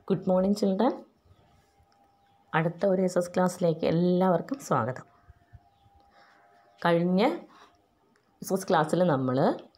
good morning children അടുത്ത ഒരു S S ക്ലാസ്സിലേക്ക് എല്ലാവർക്കും സ്വാഗതം കഴിഞ്ഞ എസ് എസ് ക്ലാസ്സിൽ നമ്മൾ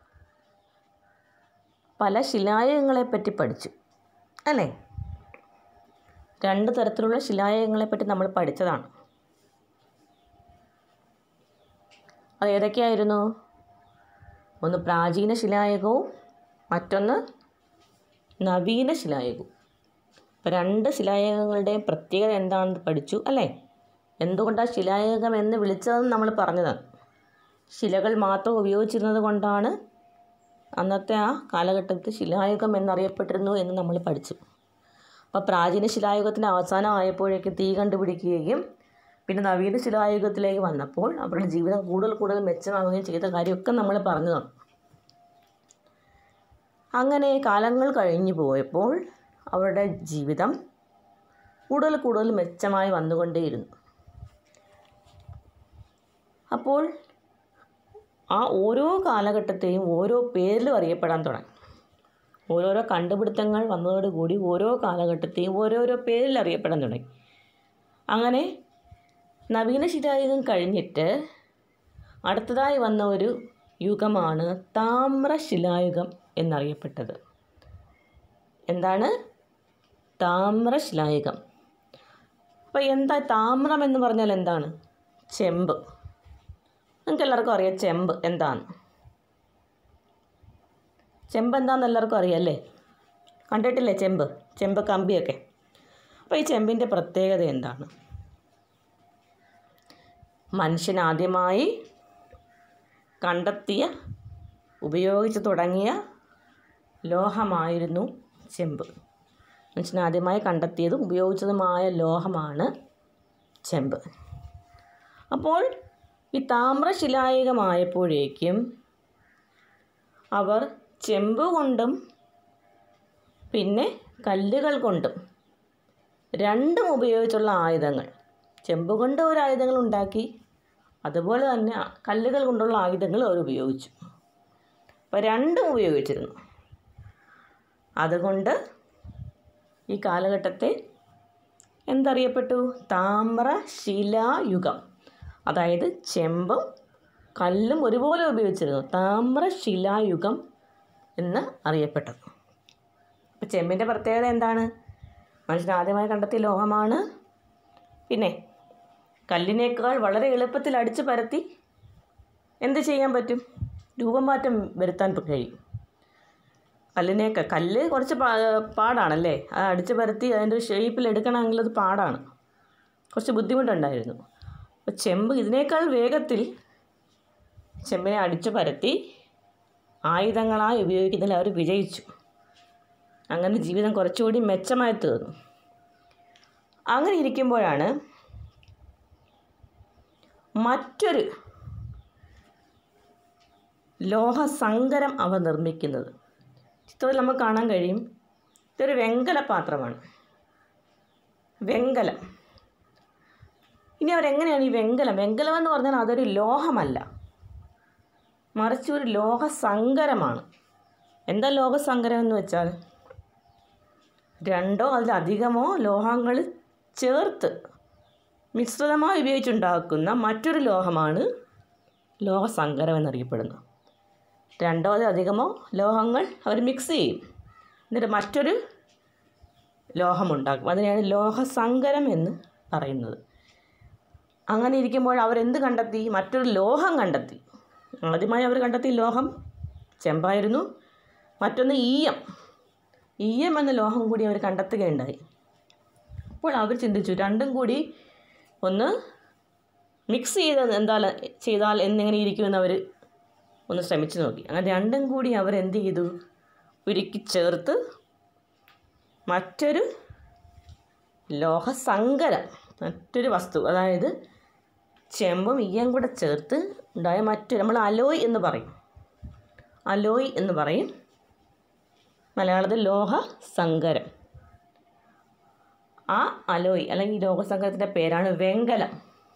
പല ശിലായുഗങ്ങളെ പറ്റി പഠിച്ചു അല്ലേ രണ്ട് തരത്തിലുള്ള ശിലായുഗങ്ങളെ പറ്റി നമ്മൾ പഠിച്ചതാണ് അത് ഏതൊക്കെയായിരുന്നു ഒന്ന് പ്രാചീന ശിലായുഗവും മറ്റൊന്ന് നവീന ശിലായുഗവും അപ്പോൾ രണ്ട് ശിലായുഗങ്ങളുടെയും പ്രത്യേകത എന്താണെന്ന് പഠിച്ചു അല്ലേ എന്തുകൊണ്ടാണ് ശിലായുഗം എന്ന് വിളിച്ചതെന്ന് നമ്മൾ പറഞ്ഞതാണ് ശിലകൾ മാത്രം ഉപയോഗിച്ചിരുന്നത് കൊണ്ടാണ് അന്നത്തെ ആ കാലഘട്ടത്തിൽ ശിലായുഗം എന്നറിയപ്പെട്ടിരുന്നു എന്ന് നമ്മൾ പഠിച്ചു അപ്പോൾ പ്രാചീന ശിലായുഗത്തിൻ്റെ അവസാനം ആയപ്പോഴേക്ക് തീ കണ്ടുപിടിക്കുകയും പിന്നെ നവീന ശിലായുഗത്തിലേക്ക് വന്നപ്പോൾ അവരുടെ ജീവിതം കൂടുതൽ കൂടുതൽ മെച്ചമാവുകയും ചെയ്ത കാര്യമൊക്കെ നമ്മൾ പറഞ്ഞതാണ് അങ്ങനെ കാലങ്ങൾ കഴിഞ്ഞു പോയപ്പോൾ അവരുടെ ജീവിതം കൂടുതൽ കൂടുതൽ മെച്ചമായി വന്നുകൊണ്ടേയിരുന്നു അപ്പോൾ ആ ഓരോ കാലഘട്ടത്തെയും ഓരോ പേരിലും അറിയപ്പെടാൻ തുടങ്ങി ഓരോരോ കണ്ടുപിടുത്തങ്ങൾ വന്നതോടുകൂടി ഓരോ കാലഘട്ടത്തെയും ഓരോരോ പേരിൽ അറിയപ്പെടാൻ തുടങ്ങി അങ്ങനെ നവീന ശിലായുഗം കഴിഞ്ഞിട്ട് അടുത്തതായി വന്ന ഒരു യുഗമാണ് താമ്രശിലായുഗം എന്നറിയപ്പെട്ടത് എന്താണ് താമ്രശിലായുഗം അപ്പോൾ എന്താ താമ്രം എന്ന് പറഞ്ഞാൽ എന്താണ് ചെമ്പ് നിങ്ങൾക്ക് എല്ലാവർക്കും അറിയാം ചെമ്പ് എന്താണ് ചെമ്പ് എന്താണെന്ന് എല്ലാവർക്കും അറിയാം അല്ലേ കണ്ടിട്ടില്ലേ ചെമ്പ് ചെമ്പ് കമ്പിയൊക്കെ അപ്പോൾ ഈ ചെമ്പിൻ്റെ പ്രത്യേകത എന്താണ് മനുഷ്യൻ ആദ്യമായി കണ്ടെത്തിയ ഉപയോഗിച്ച് തുടങ്ങിയ ലോഹമായിരുന്നു ചെമ്പ് മനുഷ്യൻ ആദ്യമായി കണ്ടെത്തിയതും ഉപയോഗിച്ചതുമായ ലോഹമാണ് ചെമ്പ് അപ്പോൾ ഈ താമ്രശിലായുഗമായപ്പോഴേക്കും അവർ ചെമ്പ് കൊണ്ടും പിന്നെ കല്ലുകൾ കൊണ്ടും രണ്ടും ഉപയോഗിച്ചുള്ള ആയുധങ്ങൾ ചെമ്പ് കൊണ്ട് ഒരു ആയുധങ്ങൾ ഉണ്ടാക്കി അതുപോലെ തന്നെ കല്ലുകൾ കൊണ്ടുള്ള ആയുധങ്ങൾ അവർ ഉപയോഗിച്ചു അപ്പോൾ രണ്ടും ഉപയോഗിച്ചിരുന്നു അതുകൊണ്ട് ഈ കാലഘട്ടത്തെ എന്തറിയപ്പെട്ടു താമ്രശിലായുഗം അതായത് ചെമ്പും കല്ലും ഒരുപോലെ ഉപയോഗിച്ചിരുന്നു താമ്രശിലായുഗം എന്ന് അറിയപ്പെട്ടത് അപ്പോൾ ചെമ്പിൻ്റെ പ്രത്യേകത എന്താണ് മനുഷ്യൻ ആദ്യമായി കണ്ടെത്തിയ ലോഹമാണ് പിന്നെ കല്ലിനേക്കാൾ വളരെ എളുപ്പത്തിൽ അടിച്ചു പരത്തി എന്ത് ചെയ്യാൻ പറ്റും രൂപം മാറ്റം വരുത്താൻ കഴിയും കല്ലിനേക്ക് കല്ല് കുറച്ച് പാടാണല്ലേ അത് അടിച്ച് പരത്തി അതിൻ്റെ ഷേപ്പിൽ എടുക്കണമെങ്കിൽ അത് പാടാണ് കുറച്ച് ബുദ്ധിമുട്ടുണ്ടായിരുന്നു അപ്പോൾ ചെമ്പ് ഇതിനേക്കാൾ വേഗത്തിൽ ചെമ്പിനെ അടിച്ചു പരത്തി ആയുധങ്ങളായി ഉപയോഗിക്കുന്നതിൽ അവർ വിജയിച്ചു അങ്ങനെ ജീവിതം കുറച്ചുകൂടി മെച്ചമായി തീർന്നു അങ്ങനെ ഇരിക്കുമ്പോഴാണ് മറ്റൊരു ലോഹസങ്കരം അവർ നിർമ്മിക്കുന്നത് ചിത്രത്തിൽ നമുക്ക് കാണാൻ കഴിയും ഇതൊരു വെങ്കല പാത്രമാണ് വെങ്കലം ഇനി അവരെങ്ങനെയാണ് ഈ വെങ്കലം വെങ്കലം എന്ന് പറഞ്ഞാൽ അതൊരു ലോഹമല്ല മറിച്ച് ഒരു ലോഹസങ്കരമാണ് എന്താ ലോഹസങ്കരം എന്ന് വെച്ചാൽ രണ്ടോ അതിലധികമോ ലോഹങ്ങൾ ചേർത്ത് മിശ്രിതമായി ഉപയോഗിച്ചുണ്ടാക്കുന്ന മറ്റൊരു ലോഹമാണ് ലോഹസങ്കരം എന്നറിയപ്പെടുന്നത് രണ്ടോ അതിലധികമോ ലോഹങ്ങൾ അവർ മിക്സ് ചെയ്യും എന്നിട്ട് മറ്റൊരു ലോഹമുണ്ടാക്കും അതിനെയാണ് ലോഹസങ്കരം എന്ന് പറയുന്നത് അങ്ങനെ ഇരിക്കുമ്പോൾ അവരെന്ത് കണ്ടെത്തി മറ്റൊരു ലോഹം കണ്ടെത്തി ആദ്യമായി അവർ കണ്ടെത്തിയ ലോഹം ചെമ്പായിരുന്നു മറ്റൊന്ന് ഈയം ഈയം എന്ന ലോഹം കൂടി അവർ കണ്ടെത്തുകയുണ്ടായി അപ്പോൾ അവർ ചിന്തിച്ചു രണ്ടും കൂടി ഒന്ന് മിക്സ് ചെയ്ത് എന്താ ചെയ്താൽ എന്നിങ്ങനെ ഇരിക്കുമെന്ന് അവർ ഒന്ന് ശ്രമിച്ചു നോക്കി അങ്ങനെ രണ്ടും കൂടി അവർ എന്ത് ചെയ്തു ഉരുക്കി ചേർത്ത് മറ്റൊരു ലോഹസങ്കരം മറ്റൊരു വസ്തു അതായത് ചെമ്പും ഈയം കൂടെ ചേർത്ത് ഉണ്ടായ മറ്റൊരു നമ്മൾ അലോയ് എന്ന് പറയും അലോയ് എന്ന് പറയും മലയാളത്തിൽ ലോഹ സങ്കരം ആ അലോയ് അല്ലെങ്കിൽ ലോഹസങ്കരത്തിൻ്റെ പേരാണ് വെങ്കലം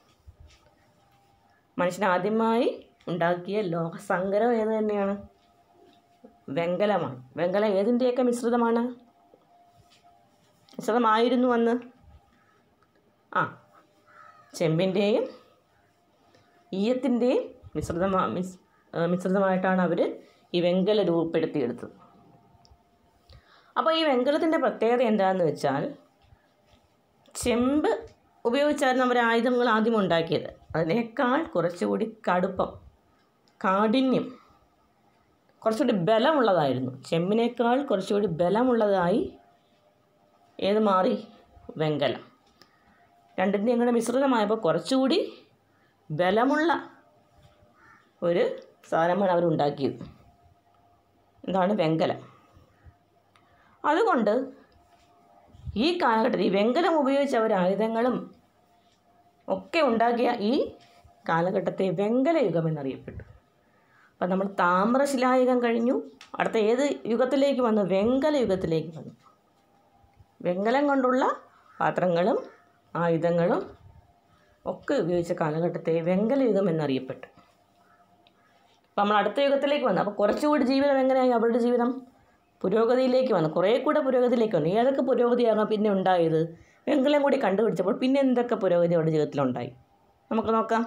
മനുഷ്യൻ ആദ്യമായി ഉണ്ടാക്കിയ ലോഹസങ്കരം ഏത് തന്നെയാണ് വെങ്കലമാണ് വെങ്കലം ഏതിൻ്റെയൊക്കെ മിശ്രിതമാണ് മിശ്രിതമായിരുന്നു അന്ന് ആ ചെമ്പിൻ്റെയും ഈയത്തിൻ്റെയും മിശ്രിതമാ മിസ് ആ, മിശ്രിതമായിട്ടാണ് അവർ ഈ വെങ്കല രൂപപ്പെടുത്തിയെടുത്തത് അപ്പോൾ ഈ വെങ്കലത്തിൻ്റെ പ്രത്യേകത എന്താണെന്ന് വെച്ചാൽ ചെമ്പ് ഉപയോഗിച്ചായിരുന്നു അവർ ആയുധങ്ങൾ ആദ്യം ഉണ്ടാക്കിയത് അതിനേക്കാൾ കുറച്ചുകൂടി കടുപ്പം കാഠിന്യം കുറച്ചുകൂടി ബലമുള്ളതായിരുന്നു ചെമ്പിനേക്കാൾ കുറച്ചുകൂടി ബലമുള്ളതായി ഏത് മാറി വെങ്കലം രണ്ടിൻ്റെയും കൂടെ മിശ്രിതമായപ്പോൾ കുറച്ചുകൂടി ബലമുള്ള ഒരു സാധനമാണ് അവർ ഉണ്ടാക്കിയത് എന്താണ് വെങ്കലം അതുകൊണ്ട് ഈ കാലഘട്ടത്തിൽ ഈ വെങ്കലം ഉപയോഗിച്ച് അവർ ആയുധങ്ങളും ഒക്കെ ഉണ്ടാക്കിയ ഈ കാലഘട്ടത്തെ വെങ്കല യുഗം എന്നറിയപ്പെട്ടു അപ്പം നമ്മൾ താമ്രശിലായുഗം കഴിഞ്ഞു അടുത്ത ഏത് യുഗത്തിലേക്ക് വന്നു വെങ്കല യുഗത്തിലേക്ക് വന്നു വെങ്കലം കൊണ്ടുള്ള പാത്രങ്ങളും ആയുധങ്ങളും ഒക്കെ ഉപയോഗിച്ച കാലഘട്ടത്തെ വെങ്കല യുഗം എന്നറിയപ്പെട്ടു അപ്പം നമ്മൾ അടുത്ത യുഗത്തിലേക്ക് വന്നു അപ്പോൾ കുറച്ചുകൂടി ജീവിതം എങ്ങനെയായി അവരുടെ ജീവിതം പുരോഗതിയിലേക്ക് വന്നു കുറേ കൂടെ പുരോഗതിയിലേക്ക് വന്നു ഏതൊക്കെ പുരോഗതിയാണോ പിന്നെ ഉണ്ടായത് വെങ്കലം കൂടി കണ്ടുപിടിച്ചപ്പോൾ പിന്നെ എന്തൊക്കെ പുരോഗതി അവരുടെ ജീവിതത്തിലുണ്ടായി നമുക്ക് നോക്കാം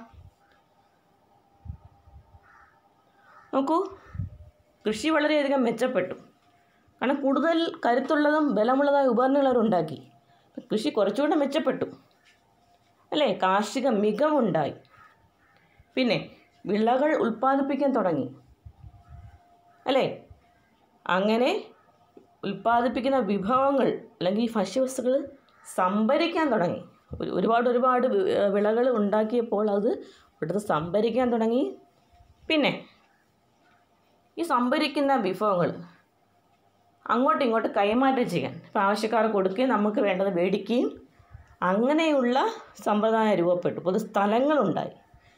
നോക്കൂ കൃഷി വളരെയധികം മെച്ചപ്പെട്ടു കാരണം കൂടുതൽ കരുത്തുള്ളതും ബലമുള്ളതായ ഉപകരണങ്ങൾ അവർ ഉണ്ടാക്കി അപ്പം കൃഷി കുറച്ചുകൂടെ മെച്ചപ്പെട്ടു അല്ലേ കാർഷിക മികവുണ്ടായി പിന്നെ വിളകൾ ഉൽപ്പാദിപ്പിക്കാൻ തുടങ്ങി അല്ലേ അങ്ങനെ ഉൽപ്പാദിപ്പിക്കുന്ന വിഭവങ്ങൾ അല്ലെങ്കിൽ ഈ ഭക്ഷ്യവസ്തുക്കൾ സംഭരിക്കാൻ തുടങ്ങി ഒരു- ഒരുപാട് ഒരുപാട് വിളകൾ ഉണ്ടാക്കിയപ്പോൾ അത് ഇവിടുത്തെ സംഭരിക്കാൻ തുടങ്ങി പിന്നെ ഈ സംഭരിക്കുന്ന വിഭവങ്ങൾ അങ്ങോട്ടും ഇങ്ങോട്ടും കൈമാറ്റം ചെയ്യാൻ ഇപ്പം ആവശ്യക്കാർക്ക് കൊടുക്കുകയും നമുക്ക് വേണ്ടത് മേടിക്കുകയും അങ്ങനെയുള്ള സമ്പ്രദായം രൂപപ്പെട്ടു പൊതു സ്ഥലങ്ങളുണ്ടായി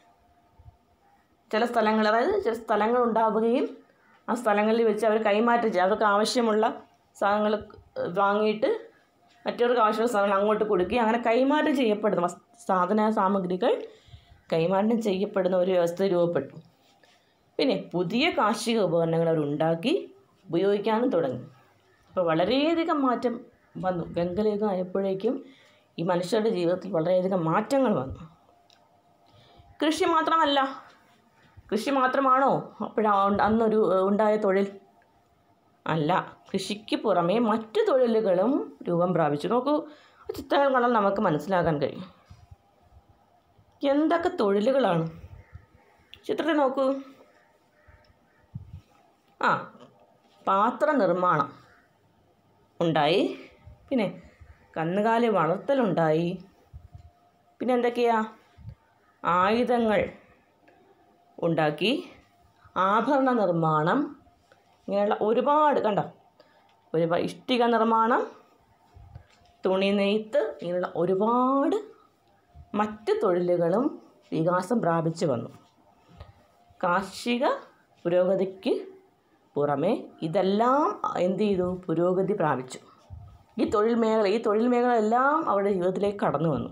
ചില സ്ഥലങ്ങൾ അതായത് ചില സ്ഥലങ്ങൾ ഉണ്ടാവുകയും ആ സ്ഥലങ്ങളിൽ വെച്ച് അവർ കൈമാറ്റം ചെയ്യും അവർക്ക് ആവശ്യമുള്ള സാധനങ്ങൾ വാങ്ങിയിട്ട് മറ്റവർക്ക് ആവശ്യമുള്ള സാധനങ്ങൾ അങ്ങോട്ട് കൊടുക്കുകയും അങ്ങനെ കൈമാറ്റം ചെയ്യപ്പെടുന്ന വസ്- സാധന സാമഗ്രികൾ കൈമാറ്റം ചെയ്യപ്പെടുന്ന ഒരു വ്യവസ്ഥ രൂപപ്പെട്ടു പിന്നെ പുതിയ കാർഷിക ഉപകരണങ്ങൾ അവർ ഉണ്ടാക്കി ഉപയോഗിക്കാനും തുടങ്ങി അപ്പോൾ വളരെയധികം മാറ്റം വന്നു വെങ്കലയുഗം ആയപ്പോഴേക്കും ഈ മനുഷ്യരുടെ ജീവിതത്തിൽ വളരെയധികം മാറ്റങ്ങൾ വന്നു കൃഷി മാത്രമല്ല കൃഷി മാത്രമാണോ അപ്പോഴാ അന്നൊരു ഏഹ്, ഉണ്ടായ തൊഴിൽ അല്ല കൃഷിക്ക് പുറമേ മറ്റു തൊഴിലുകളും രൂപം പ്രാപിച്ചു നോക്കൂ ആ ചിത്രങ്ങൾ കണ്ടാൽ നമുക്ക് മനസ്സിലാക്കാൻ കഴിയും എന്തൊക്കെ തൊഴിലുകളാണ് ചിത്രത്തിൽ നോക്കൂ ആ പാത്ര നിർമ്മാണം ഉണ്ടായി പിന്നെ കന്നുകാലി വളർത്തലുണ്ടായി പിന്നെ എന്തൊക്കെയാ ആയുധങ്ങൾ ഉണ്ടാക്കി ആഭരണ നിർമ്മാണം ഇങ്ങനെയുള്ള ഒരുപാട് കണ്ടോ ഒരുപാട് ഇഷ്ടിക നിർമ്മാണം തുണി നെയ്ത്ത് ഇങ്ങനെയുള്ള ഒരുപാട് മറ്റ് തൊഴിലുകളും വികാസം പ്രാപിച്ചു വന്നു കാർഷിക പുരോഗതിക്ക് പുറമെ ഇതെല്ലാം എന്ത് ചെയ്തു പുരോഗതി പ്രാപിച്ചു ഈ തൊഴിൽ മേഖല ഈ തൊഴിൽ മേഖല എല്ലാം അവരുടെ ജീവിതത്തിലേക്ക് കടന്നു വന്നു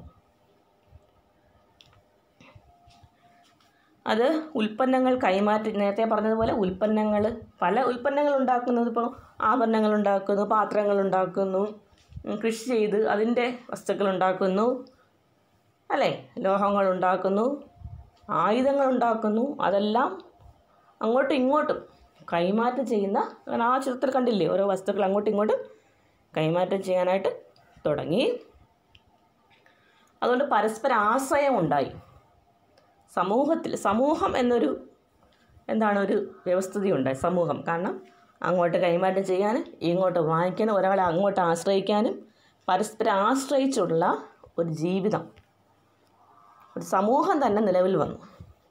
അത് ഉൽപ്പന്നങ്ങൾ കൈമാറ്റി നേരത്തെ പറഞ്ഞതുപോലെ ഉൽപ്പന്നങ്ങൾ പല ഉൽപ്പന്നങ്ങൾ ഉണ്ടാക്കുന്നത് ഇപ്പോൾ ആഭരണങ്ങൾ ഉണ്ടാക്കുന്നു പാത്രങ്ങൾ ഉണ്ടാക്കുന്നു ഉം, കൃഷി ചെയ്ത് അതിൻ്റെ വസ്തുക്കൾ ഉണ്ടാക്കുന്നു അല്ലേ ലോഹങ്ങൾ ഉണ്ടാക്കുന്നു ആയുധങ്ങൾ ഉണ്ടാക്കുന്നു അതെല്ലാം അങ്ങോട്ടും ഇങ്ങോട്ടും കൈമാറ്റം ചെയ്യുന്ന അങ്ങനെ ആ ചിത്രത്തിൽ കണ്ടില്ലേ ഓരോ വസ്തുക്കൾ അങ്ങോട്ടും ഇങ്ങോട്ടും കൈമാറ്റം ചെയ്യാനായിട്ട് തുടങ്ങി അതുകൊണ്ട് പരസ്പര ആശ്രയം ഉണ്ടായി സമൂഹത്തിൽ സമൂഹം എന്നൊരു എന്താണ് ഒരു വ്യവസ്ഥിതി ഉണ്ടായി സമൂഹം കാരണം അങ്ങോട്ട് കൈമാറ്റം ചെയ്യാനും ഇങ്ങോട്ട് വാങ്ങിക്കാനും ഒരാളെ അങ്ങോട്ട് ആശ്രയിക്കാനും പരസ്പരം ആശ്രയിച്ചുള്ള ഒരു ജീവിതം ഒരു സമൂഹം തന്നെ നിലവിൽ വന്നു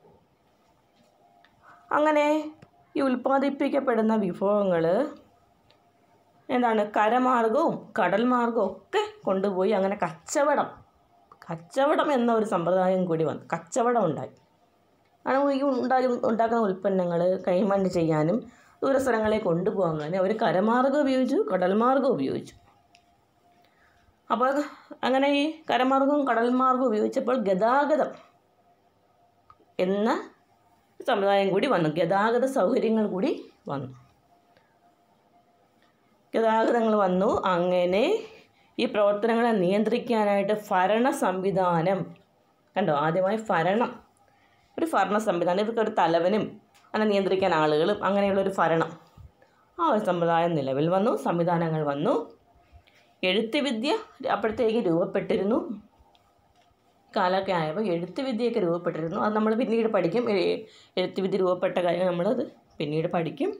അങ്ങനെ ഈ ഉൽപ്പാദിപ്പിക്കപ്പെടുന്ന വിഭവങ്ങൾ എന്താണ് കരമാർഗവും കടൽ മാർഗവും ഒക്കെ കൊണ്ടുപോയി അങ്ങനെ കച്ചവടം കച്ചവടം എന്ന ഒരു സമ്പ്രദായം കൂടി വന്നു കച്ചവടം ഉണ്ടായി കാരണം ഈ ഉണ്ടായി ഉണ്ടാക്കുന്ന ഉൽപ്പന്നങ്ങൾ കൈമാറ്റം ചെയ്യാനും ദൂരസ്ഥലങ്ങളിൽ കൊണ്ടുപോകാനും അവർ കരമാർഗം ഉപയോഗിച്ചു കടൽ മാർഗം ഉപയോഗിച്ചു അപ്പോൾ അങ്ങനെ ഈ കരമാർഗവും കടൽ മാർഗവും ഉപയോഗിച്ചപ്പോൾ ഗതാഗതം എന്ന സമുദായം കൂടി വന്നു ഗതാഗത സൗകര്യങ്ങൾ കൂടി വന്നു ഗതാഗതങ്ങൾ വന്നു അങ്ങനെ ഈ പ്രവർത്തനങ്ങളെ നിയന്ത്രിക്കാനായിട്ട് ഭരണ സംവിധാനം കണ്ടോ ആദ്യമായി ഭരണം ഒരു ഭരണ സംവിധാനം ഇവർക്ക് ഒരു തലവനും അതിനെ നിയന്ത്രിക്കാൻ ആളുകളും അങ്ങനെയുള്ളൊരു ഭരണം ആ ഒരു സമ്പ്രദായം നിലവിൽ വന്നു സംവിധാനങ്ങൾ വന്നു എഴുത്തുവിദ്യ അപ്പോഴത്തേക്ക് രൂപപ്പെട്ടിരുന്നു കാലമൊക്കെ ആയപ്പോൾ എഴുത്തുവിദ്യയൊക്കെ രൂപപ്പെട്ടിരുന്നു അത് നമ്മൾ പിന്നീട് പഠിക്കും എ- എഴുത്തുവിദ്യ രൂപപ്പെട്ട കാര്യം നമ്മളത് പിന്നീട് പഠിക്കും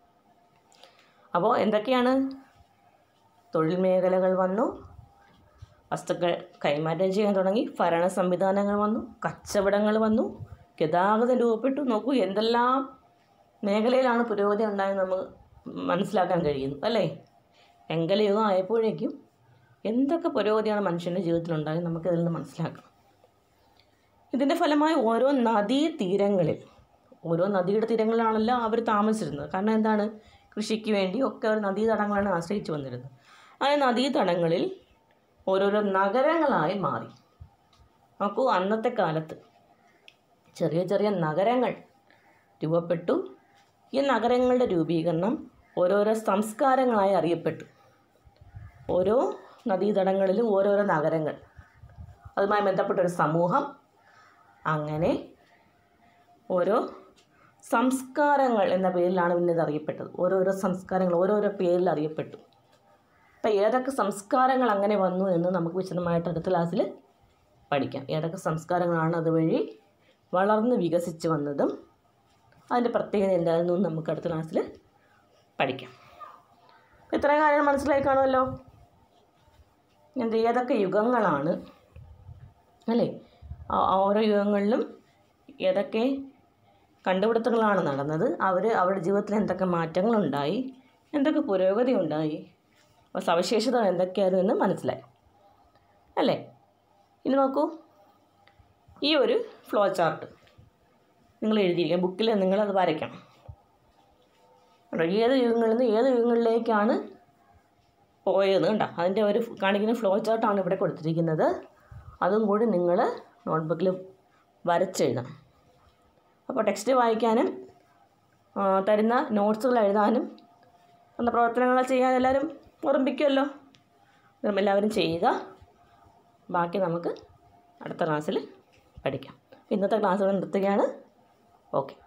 അപ്പോൾ എന്തൊക്കെയാണ് തൊഴിൽ മേഖലകൾ വന്നു വസ്തുക്കൾ കൈമാറ്റം ചെയ്യാൻ തുടങ്ങി ഭരണ സംവിധാനങ്ങൾ വന്നു കച്ചവടങ്ങൾ വന്നു ഗതാഗതം രൂപപ്പെട്ടു നോക്കൂ എന്തെല്ലാം മേഖലയിലാണ് പുരോഗതി ഉണ്ടായെന്ന് നമുക്ക് മനസ്സിലാക്കാൻ കഴിയുന്നു അല്ലേ വെങ്കലയുഗം ആയപ്പോഴേക്കും എന്തൊക്കെ പുരോഗതിയാണ് മനുഷ്യൻ്റെ ജീവിതത്തിൽ ഉണ്ടായത് നമുക്കിതിൽ നിന്ന് മനസ്സിലാക്കാം ഇതിൻ്റെ ഫലമായി ഓരോ നദീ തീരങ്ങളിൽ ഓരോ നദിയുടെ തീരങ്ങളിലാണല്ലോ അവർ താമസിച്ചിരുന്നത് കാരണം എന്താണ് കൃഷിക്ക് വേണ്ടി ഒക്കെ അവർ നദീതടങ്ങളാണ് ആശ്രയിച്ച് വന്നിരുന്നത് ആ നദീതടങ്ങളിൽ ഓരോരോ നഗരങ്ങളായി മാറി നോക്കൂ അന്നത്തെ കാലത്ത് ചെറിയ ചെറിയ നഗരങ്ങൾ രൂപപ്പെട്ടു ഈ നഗരങ്ങളുടെ രൂപീകരണം ഓരോരോ സംസ്കാരങ്ങളായി അറിയപ്പെട്ടു ഓരോ നദീതടങ്ങളിലും ഓരോരോ നഗരങ്ങൾ അതുമായി ബന്ധപ്പെട്ടൊരു സമൂഹം അങ്ങനെ ഓരോ സംസ്കാരങ്ങൾ എന്ന പേരിലാണ് പിന്നെ ഇത് അറിയപ്പെട്ടത് ഓരോരോ സംസ്കാരങ്ങൾ ഓരോരോ പേരിൽ അറിയപ്പെട്ടു അപ്പം ഏതൊക്കെ സംസ്കാരങ്ങൾ അങ്ങനെ വന്നു എന്ന് നമുക്ക് വിശദമായിട്ട് അടുത്ത ക്ലാസ്സിൽ പഠിക്കാം ഏതൊക്കെ സംസ്കാരങ്ങളാണ് അതുവഴി വളർന്ന് വികസിച്ച് വന്നതും അതിൻ്റെ പ്രത്യേകത എന്തായിരുന്നു എന്ന് നമുക്ക് അടുത്ത ക്ലാസ്സിൽ പഠിക്കാം ഇത്രയും കാര്യങ്ങൾ മനസ്സിലായി കാണുമല്ലോ എന്ത് ഏതൊക്കെ യുഗങ്ങളാണ് അല്ലേ ആ- ആ ഓരോ യുഗങ്ങളിലും ഏതൊക്കെ കണ്ടുപിടുത്തങ്ങളാണ് നടന്നത് അവർ അവരുടെ ജീവിതത്തിൽ എന്തൊക്കെ മാറ്റങ്ങളുണ്ടായി എന്തൊക്കെ പുരോഗതി ഉണ്ടായി അപ്പോൾ സവിശേഷത എന്തൊക്കെയായിരുന്നു എന്ന് മനസ്സിലായി അല്ലേ ഇനി നോക്കൂ ഈ ഒരു ഫ്ലോ ചാർട്ട് നിങ്ങൾ എഴുതിയിരിക്കണം ബുക്കിൽ നിങ്ങളത് വരയ്ക്കണം കണ്ടോ ഏത് യുഗങ്ങളിൽ നിന്ന് ഏത് യുഗങ്ങളിലേക്കാണ് പോയത് കണ്ടോ അതിൻ്റെ ഒരു കാണിക്കുന്ന ഫ്ലോ ചാർട്ടാണ് ഇവിടെ കൊടുത്തിരിക്കുന്നത് അതും കൂടി നിങ്ങൾ നോട്ട്ബുക്കിൽ വരച്ചെഴുതണം അപ്പോൾ ടെക്സ്റ്റ് വായിക്കാനും ആ, തരുന്ന നോട്ട്സുകൾ എഴുതാനും എന്ന പ്രവർത്തനങ്ങൾ ചെയ്യാൻ എല്ലാവരും ഓർമ്മിക്കുമല്ലോ ഇതും എല്ലാവരും ചെയ്യുക ബാക്കി നമുക്ക് അടുത്ത ക്ലാസ്സിൽ പഠിക്കാം ഇന്നത്തെ ക്ലാസ്സുകൾ നിർത്തുകയാണ് ഓക്കെ